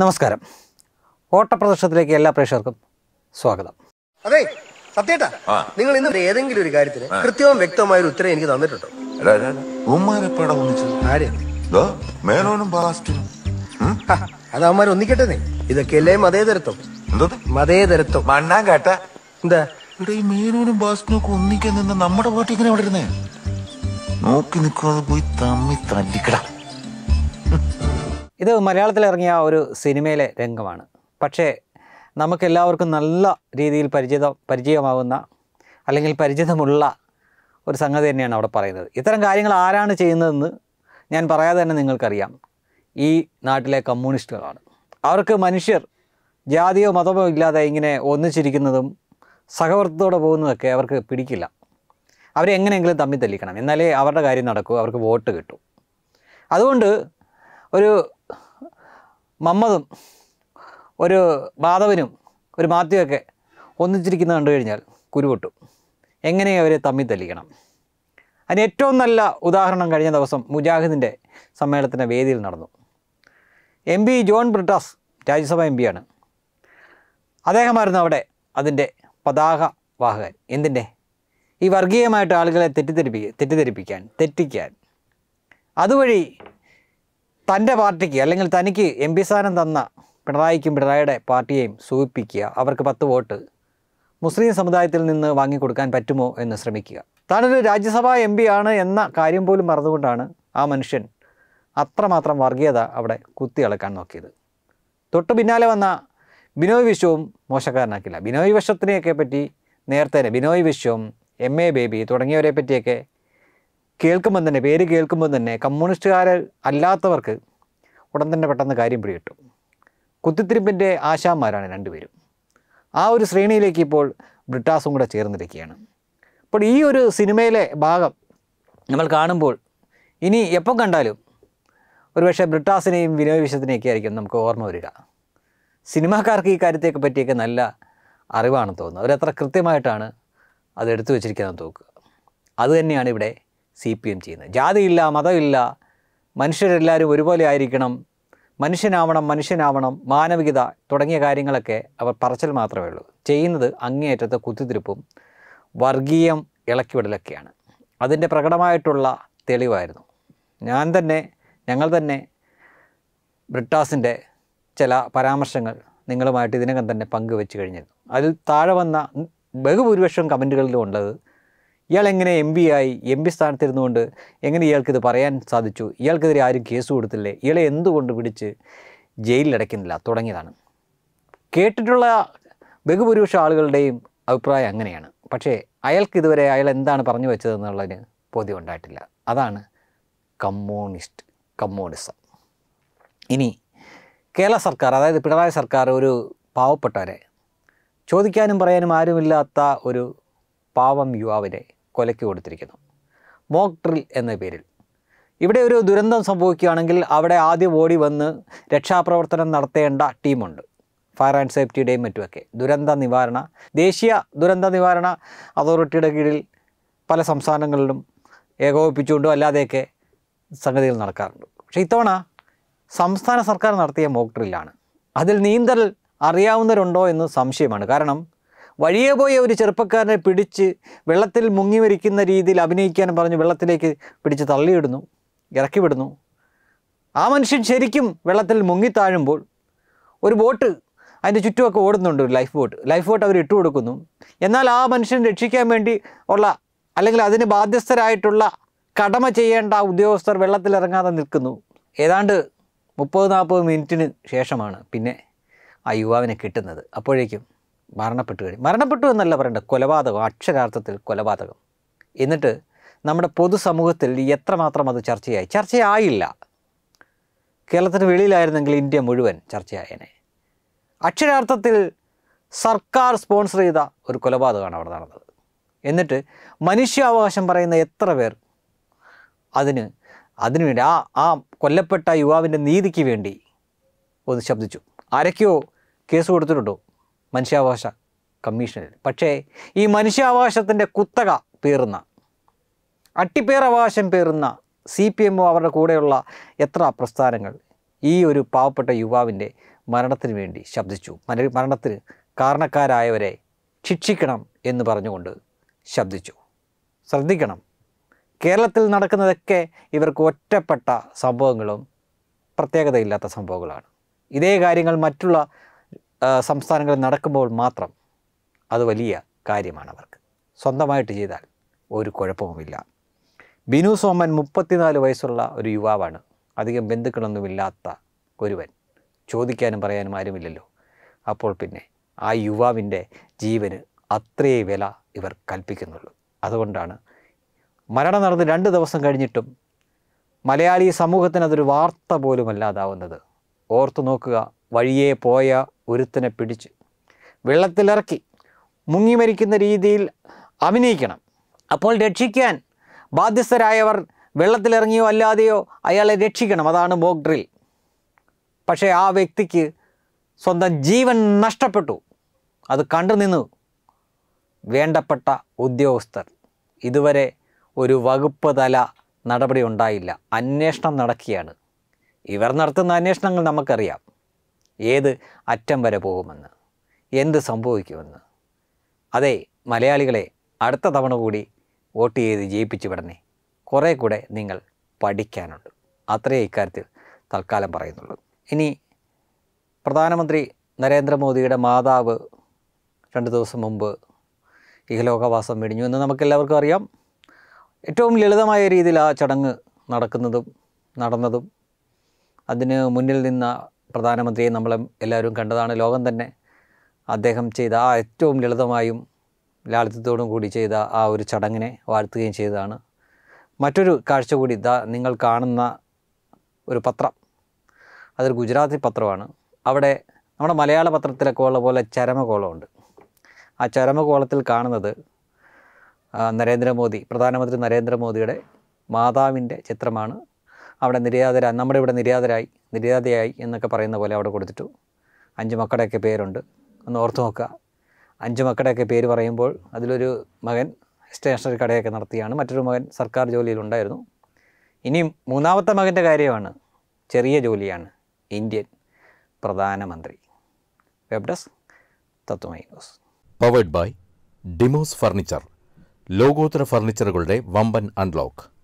നമസ്കാരം ഓട്ടപ്രദർശനത്തിലേക്ക് എല്ലാ പ്രേക്ഷകർക്കും സ്വാഗതം അതെ സത്യേട്ടാ നിങ്ങൾ ഇന്ന് ഏതെങ്കിലും ഒരു കാര്യത്തിന് കൃത്യവും വ്യക്തമായ ഒരു ഉത്തരം എനിക്ക് തന്നിട്ടുണ്ടോ ഉമ്മാരെപ്പാടാ ഒന്നിച്ചത് ആര് ദാ, മേനോനും ബാസ്റ്റിനും ഉം? ഹ, അത് അവന്മാർ ഒന്നിക്കട്ടെ ഇതൊക്കെയല്ലേ മതേതരത്വം എന്തത് മതേതരത്വം മണ്ണാൻ കേട്ട എന്താ ഇവിടെ ഈ മേനോനും ബാസ്റ്റിനും ഒക്കെ ഒന്നിക്കാൻ നിന്ന് നമ്മുടെ പാർട്ടി ഇങ്ങനെ അവിടെ ഇരുന്നേ നോക്കി നിൽക്കാതെ പോയി തമ്മി തല്ലിക്കടാ ഇത് മലയാളത്തിൽ ഇറങ്ങിയ ഒരു സിനിമയിലെ രംഗമാണ് പക്ഷേ നമുക്കെല്ലാവർക്കും നല്ല രീതിയിൽ പരിചിത പരിചയമാവുന്ന അല്ലെങ്കിൽ പരിചിതമുള്ള ഒരു സംഗതി തന്നെയാണ് അവിടെ പറയുന്നത് ഇത്തരം കാര്യങ്ങൾ ആരാണ് ചെയ്യുന്നതെന്ന് ഞാൻ പറയാതെ തന്നെ നിങ്ങൾക്കറിയാം ഈ നാട്ടിലെ കമ്മ്യൂണിസ്റ്റുകളാണ് അവർക്ക് മനുഷ്യർ ജാതിയോ മതമോ ഇല്ലാതെ ഇങ്ങനെ ഒന്നിച്ചിരിക്കുന്നതും സഹവർത്തത്തോടെ പോകുന്നതൊക്കെ അവർക്ക് പിടിക്കില്ല അവരെ എങ്ങനെയെങ്കിലും തമ്മിൽ തല്ലിക്കണം എന്നാലേ അവരുടെ കാര്യം നടക്കൂ അവർക്ക് വോട്ട് കിട്ടൂ അതുകൊണ്ട് ഒരു മമ്മതും ഒരു മാധവനും ഒരു മാത്യുവൊക്കെ ഒന്നിച്ചിരിക്കുന്നത് കണ്ടു കഴിഞ്ഞാൽ കുരുപൊട്ടും എങ്ങനെ അവരെ തമ്മിൽ തല്ലിക്കണം അതിന് ഏറ്റവും നല്ല ഉദാഹരണം കഴിഞ്ഞ ദിവസം മുജാഹിദിൻ്റെ സമ്മേളനത്തിൻ്റെ വേദിയിൽ നടന്നു M P John Brittas Rajya Sabha M പിയാണ് അദ്ദേഹമായിരുന്നു അവിടെ അതിൻ്റെ പതാക വാഹകൻ എന്തിൻ്റെ ഈ വർഗീയമായിട്ട് ആളുകളെ തെറ്റിദ്ധരിപ്പിക്കുക തെറ്റിദ്ധരിപ്പിക്കാൻ തെറ്റിക്കാൻ അതുവഴി തൻ്റെ പാർട്ടിക്ക് അല്ലെങ്കിൽ തനിക്ക് എം പി സ്ഥാനം തന്ന പിണറായിക്കും പിണറായിയുടെ പാർട്ടിയെയും സൂചിപ്പിക്കുക അവർക്ക് പത്ത് വോട്ട് മുസ്ലിം സമുദായത്തിൽ നിന്ന് വാങ്ങിക്കൊടുക്കാൻ പറ്റുമോ എന്ന് ശ്രമിക്കുക താനൊരു രാജ്യസഭാ എം പി ആണ് എന്ന കാര്യം പോലും മറന്നുകൊണ്ടാണ് ആ മനുഷ്യൻ അത്രമാത്രം വർഗീയത അവിടെ കുത്തി അളക്കാൻ നോക്കിയത് തൊട്ട് പിന്നാലെ വന്ന ബിനോയ് വിശ്വവും മോശക്കാരനാക്കില്ല ബിനോയ് വിശ്വത്തിനെയൊക്കെ പറ്റി നേരത്തെ തന്നെ ബിനോയ് വിശ്വം എം എ ബേബി തുടങ്ങിയവരെ പറ്റിയൊക്കെ കേൾക്കുമ്പോൾ തന്നെ പേര് കേൾക്കുമ്പോൾ തന്നെ കമ്മ്യൂണിസ്റ്റുകാർ അല്ലാത്തവർക്ക് ഉടൻ തന്നെ പെട്ടെന്ന് കാര്യം പിടികിട്ടും കുത്തിത്തിരിപ്പിൻ്റെ ആശാന്മാരാണ് രണ്ടുപേരും ആ ഒരു ശ്രേണിയിലേക്ക് ഇപ്പോൾ ബ്രിട്ടാസും കൂടെ ചേർന്നിരിക്കുകയാണ് അപ്പോൾ ഈ ഒരു സിനിമയിലെ ഭാഗം നമ്മൾ കാണുമ്പോൾ ഇനി എപ്പം കണ്ടാലും ഒരുപക്ഷെ ബ്രിട്ടാസിനെയും വിനോയ് വിശ്വത്തിനെയൊക്കെ ആയിരിക്കും നമുക്ക് ഓർമ്മ വരിക സിനിമാക്കാർക്ക് ഈ കാര്യത്തെയൊക്കെ പറ്റിയൊക്കെ നല്ല അറിവാണെന്ന് തോന്നുന്നു അവരത്ര കൃത്യമായിട്ടാണ് അത് എടുത്തു വച്ചിരിക്കുന്നതെന്ന് തോക്കുക അതുതന്നെയാണ് ഇവിടെ സി പി എം ചെയ്യുന്നത് ജാതിയില്ല മതമില്ല മനുഷ്യരെല്ലാവരും ഒരുപോലെ ആയിരിക്കണം മനുഷ്യനാവണം മനുഷ്യനാവണം മാനവികത തുടങ്ങിയ കാര്യങ്ങളൊക്കെ അവർ പറച്ചൽ മാത്രമേ ഉള്ളൂ ചെയ്യുന്നത് അങ്ങേയറ്റത്തെ കുത്തിത്തിരിപ്പും വർഗീയം ഇളക്കിവിടലൊക്കെയാണ് അതിൻ്റെ പ്രകടമായിട്ടുള്ള തെളിവായിരുന്നു ഞാൻ തന്നെ ഞങ്ങൾ തന്നെ ബ്രിട്ടാസിൻ്റെ ചില പരാമർശങ്ങൾ നിങ്ങളുമായിട്ട് ഇതിനകം തന്നെ പങ്കുവെച്ച് കഴിഞ്ഞിരുന്നു അതിൽ താഴെ വന്ന ബഹുഭൂരിപക്ഷം കമൻറ്റുകളിലും ഉള്ളത് ഇയാൾ എങ്ങനെ എം പി ആയി എം പി സ്ഥാനത്തിരുന്നുകൊണ്ട് എങ്ങനെ ഇയാൾക്കിത് പറയാൻ സാധിച്ചു ഇയാൾക്കെതിരെ ആരും കേസ് കൊടുത്തില്ലേ ഇയാളെ എന്തുകൊണ്ട് പിടിച്ച് ജയിലിലടയ്ക്കുന്നില്ല തുടങ്ങിയതാണ് കേട്ടിട്ടുള്ള ബഹുഭൂരിപക്ഷം ആളുകളുടെയും അഭിപ്രായം അങ്ങനെയാണ് പക്ഷേ അയാൾക്ക് ഇതുവരെ അയാൾ എന്താണ് പറഞ്ഞു വെച്ചതെന്നുള്ളതിന് ബോധ്യം ഉണ്ടായിട്ടില്ല അതാണ് കമ്മ്യൂണിസ്റ്റ് കമ്മ്യൂണിസം ഇനി കേരള സർക്കാർ അതായത് പിണറായി സർക്കാർ ഒരു പാവപ്പെട്ടവരെ ചോദിക്കാനും പറയാനും ആരുമില്ലാത്ത ഒരു പാവം യുവാവിനെ കൊലയ്ക്ക് കൊടുത്തിരിക്കുന്നു മോക്ക് ഡ്രിൽ എന്ന പേരിൽ ഇവിടെ ഒരു ദുരന്തം സംഭവിക്കുകയാണെങ്കിൽ അവിടെ ആദ്യം ഓടി വന്ന് രക്ഷാപ്രവർത്തനം നടത്തേണ്ട ടീമുണ്ട് ഫയർ ആൻഡ് സേഫ്റ്റിയുടെയും മറ്റുമൊക്കെ ദുരന്ത നിവാരണ ദേശീയ ദുരന്ത നിവാരണ അതോറിറ്റിയുടെ കീഴിൽ പല സംസ്ഥാനങ്ങളിലും ഏകോപിപ്പിച്ചുകൊണ്ടും അല്ലാതെയൊക്കെ സംഗതികൾ നടക്കാറുണ്ട് പക്ഷേ ഇത്തവണ സംസ്ഥാന സർക്കാർ നടത്തിയ മോക്ക് ഡ്രില്ലാണ് അതിൽ നീന്തൽ അറിയാവുന്നവരുണ്ടോ എന്ന് സംശയമാണ് കാരണം വഴിയെ പോയ ഒരു ചെറുപ്പക്കാരനെ പിടിച്ച് വെള്ളത്തിൽ മുങ്ങി മരിക്കുന്ന രീതിയിൽ അഭിനയിക്കാൻ പറഞ്ഞ് വെള്ളത്തിലേക്ക് പിടിച്ച് തള്ളിയിടുന്നു ഇറക്കി വിടുന്നു ആ മനുഷ്യൻ ശരിക്കും വെള്ളത്തിൽ മുങ്ങിത്താഴുമ്പോൾ ഒരു ബോട്ട് അതിൻ്റെ ചുറ്റുമൊക്കെ ഓടുന്നുണ്ട് ഒരു ലൈഫ് ബോട്ട് ലൈഫ് ബോട്ട് അവർ ഇട്ട് കൊടുക്കുന്നു എന്നാൽ ആ മനുഷ്യനെ രക്ഷിക്കാൻ വേണ്ടി ഉള്ള അല്ലെങ്കിൽ അതിന് ബാധ്യസ്ഥരായിട്ടുള്ള കടമ ചെയ്യേണ്ട ഉദ്യോഗസ്ഥർ വെള്ളത്തിലിറങ്ങാതെ നിൽക്കുന്നു ഏതാണ്ട് മുപ്പത് നാൽപ്പത് മിനിറ്റിന് ശേഷമാണ് പിന്നെ ആ യുവാവിനെ കിട്ടുന്നത് അപ്പോഴേക്കും മരണപ്പെട്ടു കഴിഞ്ഞു മരണപ്പെട്ടു എന്നല്ല പറയേണ്ടത് കൊലപാതകം അക്ഷരാർത്ഥത്തിൽ കൊലപാതകം എന്നിട്ട് നമ്മുടെ പൊതുസമൂഹത്തിൽ എത്രമാത്രം അത് ചർച്ചയായി ചർച്ചയായില്ല കേരളത്തിന് വെളിയിലായിരുന്നെങ്കിൽ ഇന്ത്യ മുഴുവൻ ചർച്ചയായേനെ അക്ഷരാർത്ഥത്തിൽ സർക്കാർ സ്പോൺസർ ചെയ്ത ഒരു കൊലപാതകമാണ് അവിടെ നടന്നത് എന്നിട്ട് മനുഷ്യാവകാശം പറയുന്ന എത്ര പേർ അതിന് അതിനുവേണ്ടി ആ ആ കൊല്ലപ്പെട്ട യുവാവിൻ്റെ നീതിക്ക് വേണ്ടി ഒന്ന് ശബ്ദിച്ചു ആരൊക്കെയോ കേസ് കൊടുത്തിട്ടുണ്ടോ മനുഷ്യാവകാശ കമ്മീഷനിൽ പക്ഷേ ഈ മനുഷ്യാവകാശത്തിൻ്റെ കുത്തക പേറുന്ന അട്ടിപ്പേറവകാശം പേറുന്ന സി പി എമ്മോ അവരുടെ കൂടെയുള്ള എത്ര പ്രസ്ഥാനങ്ങൾ ഈ ഒരു പാവപ്പെട്ട യുവാവിൻ്റെ മരണത്തിന് വേണ്ടി ശബ്ദിച്ചു മര മരണത്തിന് കാരണക്കാരായവരെ ശിക്ഷിക്കണം എന്ന് പറഞ്ഞുകൊണ്ട് ശബ്ദിച്ചു ശ്രദ്ധിക്കണം കേരളത്തിൽ നടക്കുന്നതൊക്കെ ഇവർക്ക് ഒറ്റപ്പെട്ട സംഭവങ്ങളും പ്രത്യേകതയില്ലാത്ത സംഭവങ്ങളാണ് ഇതേ കാര്യങ്ങൾ മറ്റുള്ള ആ, സംസ്ഥാനങ്ങളിൽ നടക്കുമ്പോൾ മാത്രം അത് വലിയ കാര്യമാണ് അവർക്ക് സ്വന്തമായിട്ട് ചെയ്താൽ ഒരു കുഴപ്പവുമില്ല ബിനു സോമൻ മുപ്പത്തിനാല് വയസ്സുള്ള ഒരു യുവാവാണ് അധികം ബന്ധുക്കളൊന്നുമില്ലാത്ത ഒരുവൻ ചോദിക്കാനും പറയാനും ആരുമില്ലല്ലോ അപ്പോൾ പിന്നെ ആ യുവാവിൻ്റെ ജീവന് അത്രയേ വില ഇവർ കൽപ്പിക്കുന്നുള്ളൂ അതുകൊണ്ടാണ് മരണം നടന്ന് രണ്ട് ദിവസം കഴിഞ്ഞിട്ടും മലയാളി സമൂഹത്തിന് അതൊരു വാർത്ത പോലുമല്ലാതാവുന്നത് ഓർത്തു നോക്കുക വഴിയെ പോയ ഒരുത്തനെ പിടിച്ച് വെള്ളത്തിലിറക്കി മുങ്ങി മരിക്കുന്ന രീതിയിൽ അഭിനയിക്കണം അപ്പോൾ രക്ഷിക്കാൻ ബാധ്യസ്ഥരായവർ വെള്ളത്തിലിറങ്ങിയോ അല്ലാതെയോ അയാളെ രക്ഷിക്കണം അതാണ് മോക്ക് ഡ്രിൽ പക്ഷേ ആ വ്യക്തിക്ക് സ്വന്തം ജീവൻ നഷ്ടപ്പെട്ടു അത് കണ്ടു നിന്നു വേണ്ടപ്പെട്ട ഉദ്യോഗസ്ഥർ ഇതുവരെ ഒരു വകുപ്പ് തല നടപടി ഉണ്ടായില്ല അന്വേഷണം നടക്കുകയാണ് ഇവർ നടത്തുന്ന അന്വേഷണങ്ങൾ നമുക്കറിയാം ഏത് അറ്റം വരെ പോകുമെന്ന് എന്ത് സംഭവിക്കുമെന്ന് അതെ മലയാളികളെ അടുത്ത തവണ കൂടി വോട്ട് ചെയ്ത് ജയിപ്പിച്ചു വിടണേ കുറേ കൂടെ നിങ്ങൾ പഠിക്കാനുണ്ട് അത്രയേ ഇക്കാര്യത്തിൽ തൽക്കാലം പറയുന്നുള്ളൂ ഇനി പ്രധാനമന്ത്രി നരേന്ദ്രമോദിയുടെ മാതാവ് രണ്ട് ദിവസം മുമ്പ് ഇഹലോകവാസം വെടിഞ്ഞു എന്ന് നമുക്കെല്ലാവർക്കും അറിയാം ഏറ്റവും ലളിതമായ രീതിയിൽ ആ ചടങ്ങ് നടക്കുന്നതും നടന്നതും അതിന് മുന്നിൽ നിന്ന പ്രധാനമന്ത്രിയെ നമ്മൾ എല്ലാവരും കണ്ടതാണ് ലോകം തന്നെ അദ്ദേഹം ചെയ്ത ആ ഏറ്റവും ലളിതമായും ലാളിത്യത്തോടും കൂടി ചെയ്ത ആ ഒരു ചടങ്ങിനെ വാഴ്ത്തുകയും ചെയ്തതാണ് മറ്റൊരു കാഴ്ച കൂടി ഇതാ നിങ്ങൾ കാണുന്ന ഒരു പത്രം അതൊരു ഗുജറാത്തി പത്രമാണ് അവിടെ നമ്മുടെ മലയാള പത്രത്തിലൊക്കെ ഉള്ള പോലെ ചരമകോളമുണ്ട് ആ ചരമകോളത്തിൽ കാണുന്നത് ആ, നരേന്ദ്രമോദി പ്രധാനമന്ത്രി നരേന്ദ്രമോദിയുടെ മാതാവിൻ്റെ ചിത്രമാണ് അവിടെ നിര്യാതര നമ്മുടെ ഇവിടെ നിര്യാതരായി നിര്യാതയായി എന്നൊക്കെ പറയുന്ന പോലെ അവിടെ കൊടുത്തിട്ടു അഞ്ച് മക്കളുടെയൊക്കെ പേരുണ്ട് ഒന്ന് ഓർത്ത് നോക്കുക അഞ്ച് മക്കളുടെയൊക്കെ പേര് പറയുമ്പോൾ അതിലൊരു മകൻ സ്റ്റേഷനറി കടയൊക്കെ നടത്തിയാണ് മറ്റൊരു മകൻ സർക്കാർ ജോലിയിലുണ്ടായിരുന്നു ഇനിയും മൂന്നാമത്തെ മകൻ്റെ കാര്യമാണ് ചെറിയ ജോലിയാണ് ഇന്ത്യൻ പ്രധാനമന്ത്രി web desk Tatwamayi news powered by Demos furniture ലോകോത്തര ഫർണിച്ചറുകളുടെ വമ്പൻ അൺലോക്ക്